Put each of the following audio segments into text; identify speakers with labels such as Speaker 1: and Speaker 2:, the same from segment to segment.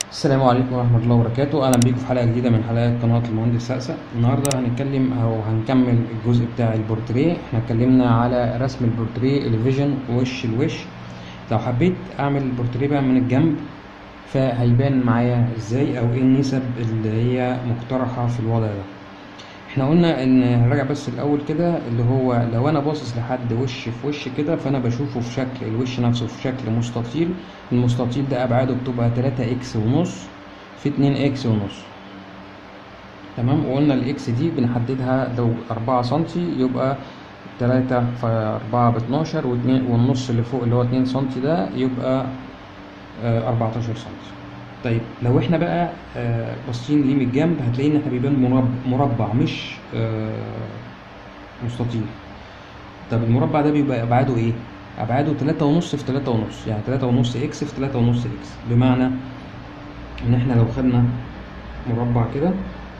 Speaker 1: السلام عليكم ورحمة الله وبركاته أهلا بيكم في حلقة جديدة من حلقات قناة المهندس سقسة النهاردة هنتكلم أو هنكمل الجزء بتاع البورتريه احنا اتكلمنا على رسم البورتريه الفيجن وش الوش لو حبيت أعمل البورتريه بقى من الجنب فهيبان معايا ازاي أو ايه النسب اللي هي مقترحة في الوضع ده احنا قلنا ان راجع بس الاول كده اللي هو لو انا باصص لحد وش في وش كده فانا بشوفه في شكل الوش نفسه في شكل مستطيل المستطيل ده ابعاده بتبقى 3 اكس ونص في 2 اكس ونص تمام وقلنا الاكس دي بنحددها لو 4 سنتي يبقى 3 في 4 ب 12 والنص اللي فوق اللي هو 2 سنتي ده يبقى 14 سنتي طيب لو احنا بقى آه باصين ليه من الجنب هتلاقي ان احنا بيبان مربع, مربع مش آه مستطيل طب المربع ده بيبقى ابعاده ايه ابعاده تلاتة ونص في تلاتة ونص يعني تلاتة ونص اكس في تلاتة ونص اكس بمعنى ان احنا لو خدنا مربع كده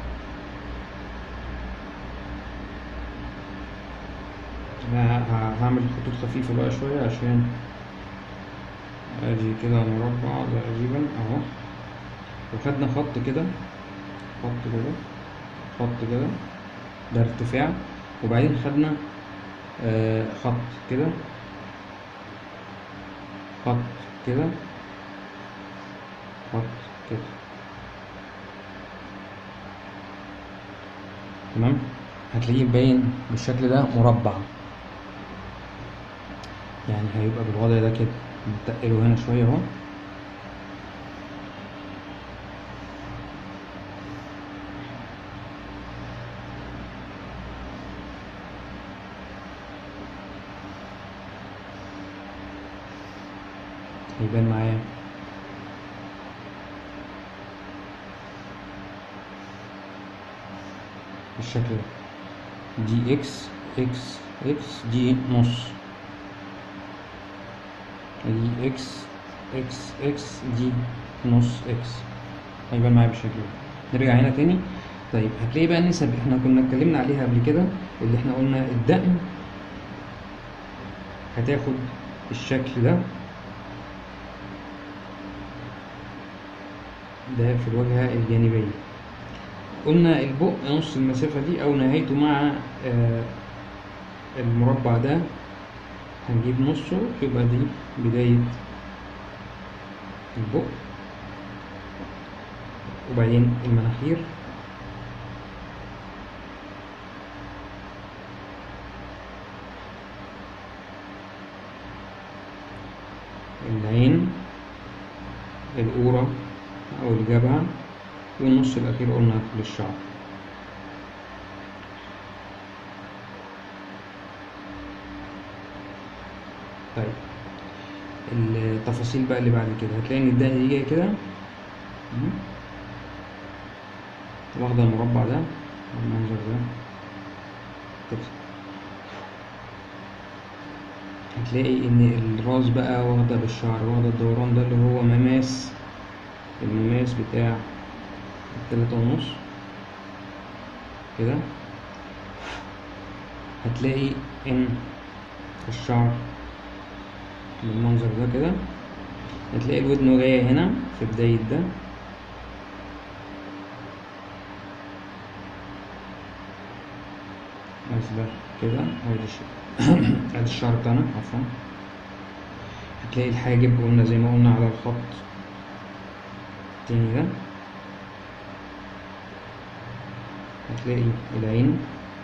Speaker 1: انا هعمل خطوط خفيفة بقى شوية عشان ادي كده مربع تقريبا اهو وخدنا خط كده خط كده خط كده ده ارتفاع وبعدين خدنا آه خط كده خط كده خط كده تمام هتلاقيه باين بالشكل ده مربع يعني هيبقى بالوضع ده كده نتقله هنا شوية اهو هيبان معايا بالشكل ده دي اكس اكس اكس دي نص دي اكس اكس اكس دي نص اكس هيبان معايا بالشكل ده نرجع هنا تاني طيب هتلاقي بقى النسب احنا كنا اتكلمنا عليها قبل كده اللي احنا قلنا الدقن هتاخد الشكل ده ده في الواجهة الجانبية قلنا البق نص المسافة دي أو نهايته مع آه المربع ده هنجيب نصه يبقى دي بداية البق وبعدين المناخير العين القورة أو الجبهة والنص الأخير قلنا للشعر طيب التفاصيل بقى اللي بعد كده هتلاقي ان الدقن دي جايه كده واخده المربع ده المنظر ده كده هتلاقي ان الراس بقى واخده بالشعر واخده الدوران ده اللي هو مماس المماس بتاع التلاتة ونص كده هتلاقي ان الشعر بالمنظر ده كده هتلاقي الودن جاية هنا في بداية ده ده كده ادي الشعر بتاعنا عفوا هتلاقي الحاجب قلنا زي ما قلنا على الخط التاني ده هتلاقي العين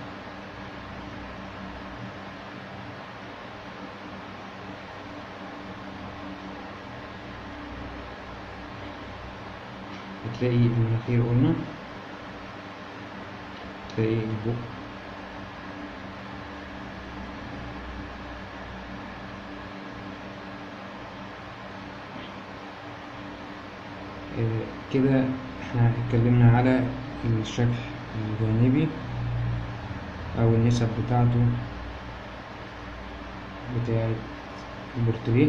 Speaker 1: هتلاقي المناخير قلنا هتلاقي البق كده احنا اتكلمنا على الشكل الجانبي او النسب بتاعته بتاعة البورتريه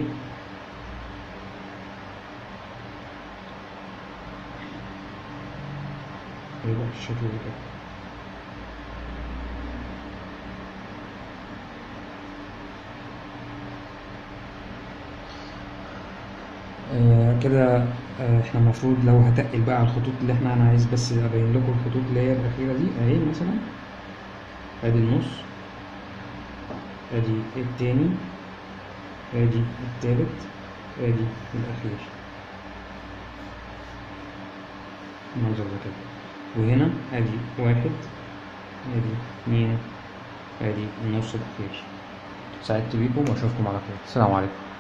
Speaker 1: هيبقى بالشكل ده كده آه كده آه، احنا المفروض لو هتقل بقى على الخطوط اللي احنا انا عايز بس ابين لكم الخطوط اللي هي الاخيره دي اهي مثلا ادي النص ادي التاني ادي التالت ادي الاخير المنظر ده كده وهنا ادي واحد ادي اتنين ادي النص الاخير سعدت بيكم واشوفكم على خير السلام عليكم